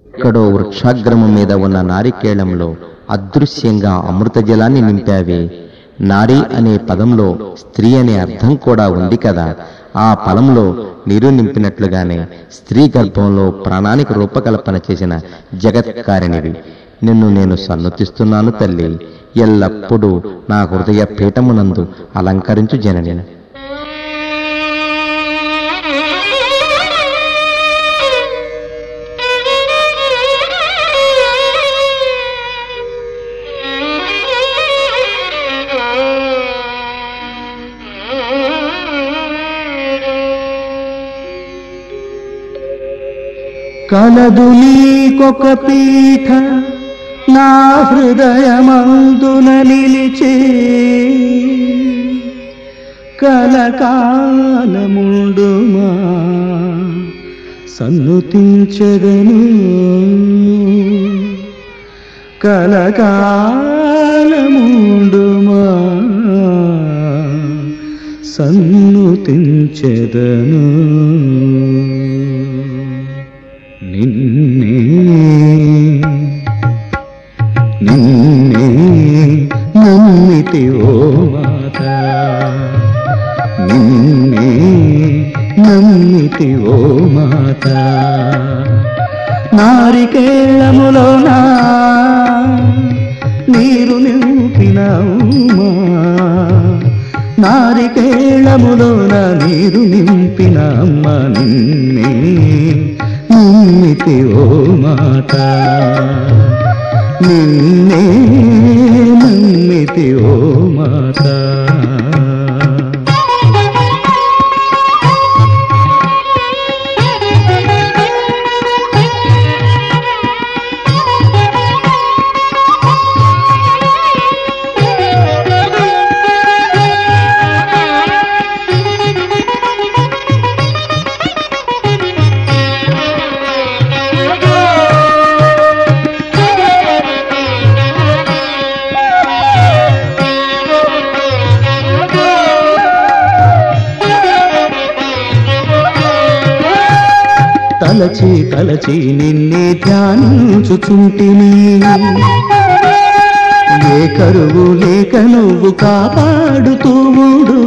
ఎక్కడో వృక్షాగ్రమం మీద ఉన్న నారికేళంలో అదృశ్యంగా అమృత జలాన్ని నింపావే నారి అనే పదంలో స్త్రీ అనే అర్థం కూడా ఉంది కదా ఆ ఫలంలో నీరు నింపినట్లుగానే స్త్రీ గర్భంలో ప్రాణానికి రూపకల్పన చేసిన జగత్కారిణివి నిన్ను నేను సన్నుతిస్తున్నాను తల్లి ఎల్లప్పుడూ నా హృదయ పీఠమునందు అలంకరించు జనని కలదు నీకొక పీఠ నా హృదయమందున నిలిచే కలకాలముండుమా సన్నుతించదను కలకాలముండుమా సన్నుతించెదను నిన్నే నిన్నే నమ్మితి ఓ మాత నిన్నే నమ్మితి ఓ మాత నారికేళములోనా నీరు నింపినమ్మా నారికేళములోన నీరు నింపిన అమ్మ నిన్నే నమ్మితి ఓ మాత నిన్నే నమ్మితి ఓ మాత తలచి తలచి నిన్నే ధ్యానించుచుంటిని ఏ కరువు లేక నువ్వు కాపాడుతూ ఉండు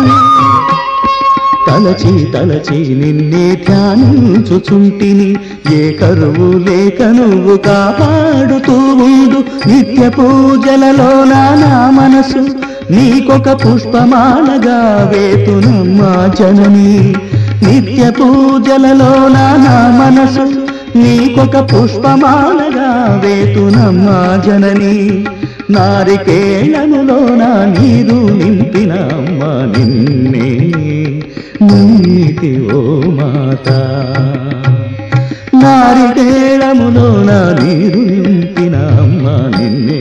తలచి తలచి నిన్నే ధ్యానించుచుంటిని ఏ కరువు లేక నువ్వు కాపాడుతూ ఉండు నిత్య పూజలలో నా మనసు నీకొక పుష్పమాలగా వేతునమ్మా జనని నిత్య పూజలలో నా మనసు నీకొక పుష్పమాలగా వేతునమ్మా జనని నారికేళములో నా నీరు నింపిన అమ్మ నిన్నే నమ్మితి ఓ మాత నారికేళములో నా నీరు నింపిన అమ్మ నిన్నే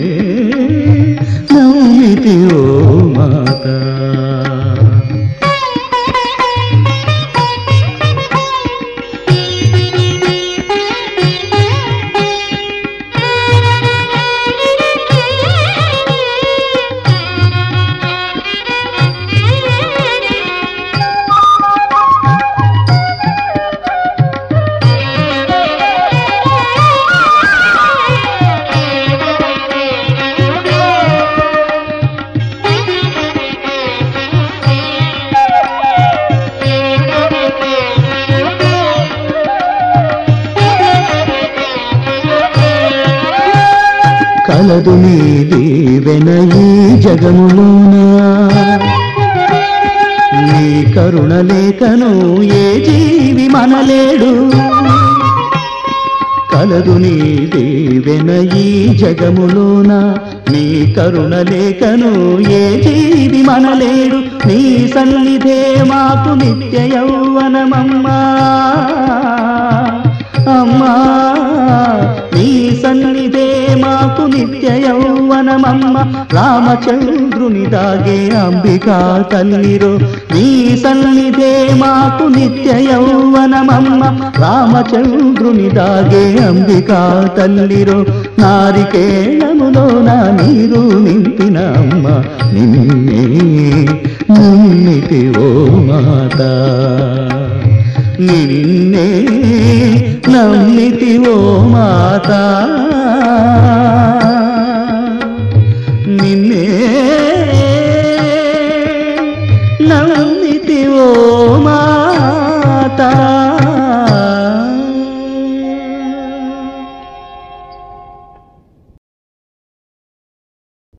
నమ్మితి ఓ మాత కలదు నీ దీవెన ఈ జగములోనా నీ కరుణ లేఖను ఏ జీవి మనలేడు కలదు నీ దీవెన ఈ జగములోన నీ కరుణ లేఖను ఏ జీవి మనలేడు నీ సన్నిధే మాకు నిత్య యౌవనమమ్మా అమ్మా నీ సన్నిధే మాకు నిత్య యౌవనమమ్మ రామచంద్రుని దాగే అంబికా తల్లిరో నీ సన్నిధే మాకు నిత్య యౌవనమమ్మ రామచంద్రుని దాగే అంబికా తల్లిరో నారికేళములో నా నీరు నింపిన అమ్మ నిన్నే నమ్మితి ఓ మాత నిన్నే నమ్మితి ఓ మాత నిన్నే నమ్మితి ఓ మాత